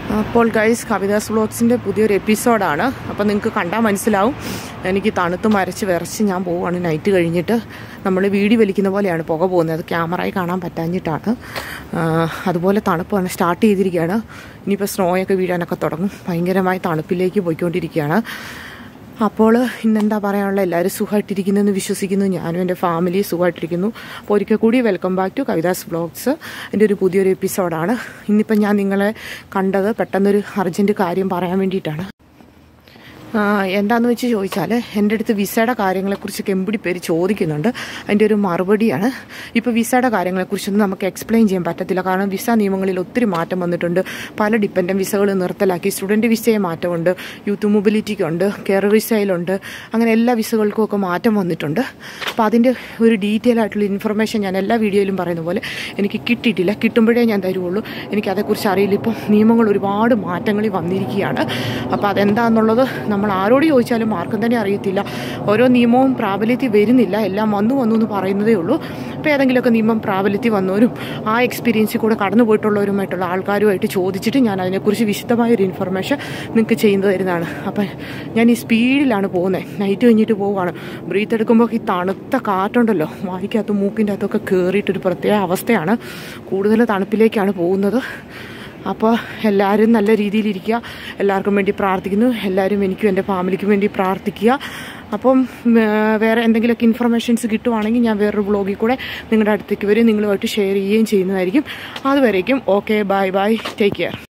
അപ്പോൾ ഗൈസ് കവിതാസ് വ്ളോഗ്സിൻ്റെ പുതിയൊരു എപ്പിസോഡാണ് അപ്പോൾ നിങ്ങൾക്ക് കണ്ടാൽ മനസ്സിലാവും എനിക്ക് തണുത്ത് മരച്ച് വിറച്ച് ഞാൻ പോവുകയാണ് നൈറ്റ് കഴിഞ്ഞിട്ട് നമ്മൾ വീടി വലിക്കുന്ന പോലെയാണ് പുക പോകുന്നത് അത് ക്യാമറയിൽ കാണാൻ പറ്റാഞ്ഞിട്ടാണ് ആ, അതുപോലെ തണുപ്പാണ് സ്റ്റാർട്ട് ചെയ്തിരിക്കുകയാണ് ഇനിയിപ്പോൾ സ്നോയൊക്കെ വീഴാനൊക്കെ തുടങ്ങും ഭയങ്കരമായ തണുപ്പിലേക്ക് പോയിക്കൊണ്ടിരിക്കുകയാണ് അപ്പോൾ ഇന്നെന്താ പറയാനുള്ള എല്ലാവരും സുഖമായിട്ടിരിക്കുന്നെന്ന് വിശ്വസിക്കുന്നു ഞാനും എൻ്റെ ഫാമിലി സുഖമായിട്ടിരിക്കുന്നു അപ്പോൾ ഒരിക്കൽ കൂടി welcome back to Kavitha's vlogs എൻ്റെ ഒരു പുതിയൊരു എപ്പിസോഡാണ് ഇന്നിപ്പം ഞാൻ നിങ്ങളെ കണ്ടത് പെട്ടെന്നൊരു അർജൻറ്റ് കാര്യം പറയാൻ വേണ്ടിയിട്ടാണ് ആ, എന്താണെന്ന് വെച്ച് ചോദിച്ചാൽ എൻ്റെ അടുത്ത് വിസയുടെ കാര്യങ്ങളെക്കുറിച്ചൊക്കെ എമ്പിടി പേര് ചോദിക്കുന്നുണ്ട് അതിൻ്റെ ഒരു മറുപടിയാണ് ഇപ്പോൾ വിസയുടെ കാര്യങ്ങളെക്കുറിച്ചൊന്നും നമുക്ക് എക്സ്പ്ലെയിൻ ചെയ്യാൻ പറ്റത്തില്ല കാരണം വിസ നിയമങ്ങളിൽ ഒത്തിരി മാറ്റം വന്നിട്ടുണ്ട് പല ഡിപ്പെൻഡൻറ്റ് വിസകൾ നിർത്തലാക്കി സ്റ്റുഡൻറ്റ് വിസയെ മാറ്റമുണ്ട് യൂത്ത് മൊബിലിറ്റിക്കുണ്ട് കെയർ വിസയിലുണ്ട് അങ്ങനെ എല്ലാ വിസകൾക്കും ഒക്കെ മാറ്റം വന്നിട്ടുണ്ട് അപ്പോൾ അതിൻ്റെ ഒരു ഡീറ്റെയിൽ ആയിട്ടുള്ള ഇൻഫർമേഷൻ ഞാൻ എല്ലാ വീഡിയോയിലും പറയുന്ന പോലെ എനിക്ക് കിട്ടിയിട്ടില്ല കിട്ടുമ്പോഴേ ഞാൻ തരുള്ളൂ എനിക്ക് അതേക്കുറിച്ച് അറിയില്ല ഇപ്പം നിയമങ്ങൾ ഒരുപാട് മാറ്റങ്ങളിൽ വന്നിരിക്കുകയാണ് അപ്പോൾ അതെന്താണെന്നുള്ളത് നമ്മൾ ആരോട് ചോദിച്ചാലും ആർക്കും തന്നെ അറിയത്തില്ല ഓരോ നിയമവും പ്രാബല്യത്തിൽ വരുന്നില്ല എല്ലാം വന്നു വന്നു എന്ന് പറയുന്നതേ ഉള്ളൂ അപ്പോൾ ഏതെങ്കിലുമൊക്കെ നിയമം പ്രാബല്യത്തിൽ വന്നവരും ആ എക്സ്പീരിയൻസിൽ കൂടെ കടന്നു പോയിട്ടുള്ളവരുമായിട്ടുള്ള ആൾക്കാരുമായിട്ട് ചോദിച്ചിട്ട് ഞാൻ അതിനെക്കുറിച്ച് വിശദമായ ഒരു ഇൻഫർമേഷൻ നിങ്ങൾക്ക് ചെയ്യുന്നത് തരുന്നതാണ് അപ്പം ഞാൻ ഈ സ്പീഡിലാണ് പോകുന്നത് നൈറ്റ് കഴിഞ്ഞിട്ട് പോവുകയാണ് ബ്രീത്ത് എടുക്കുമ്പോൾ ഈ തണുത്ത കാറ്റുണ്ടല്ലോ വായിക്കകത്ത് മൂക്കിൻ്റെ അകത്തൊക്കെ കയറിയിട്ടൊരു പ്രത്യേക അവസ്ഥയാണ് കൂടുതൽ തണുപ്പിലേക്കാണ് പോകുന്നത് അപ്പോൾ എല്ലാവരും നല്ല രീതിയിലിരിക്കുക എല്ലാവർക്കും വേണ്ടി പ്രാർത്ഥിക്കുന്നു എല്ലാവരും എനിക്കും എൻ്റെ ഫാമിലിക്കും വേണ്ടി പ്രാർത്ഥിക്കുക അപ്പം ഉം, വേറെ എന്തെങ്കിലുമൊക്കെ ഇൻഫർമേഷൻസ് കിട്ടുവാണെങ്കിൽ ഞാൻ വേറൊരു ബ്ലോഗിൽ കൂടെ നിങ്ങളുടെ അടുത്തേക്ക് വരും നിങ്ങളുമായിട്ട് ഷെയർ ചെയ്യുകയും ചെയ്യുന്നതായിരിക്കും അതുവരേക്കും okay bye bye take care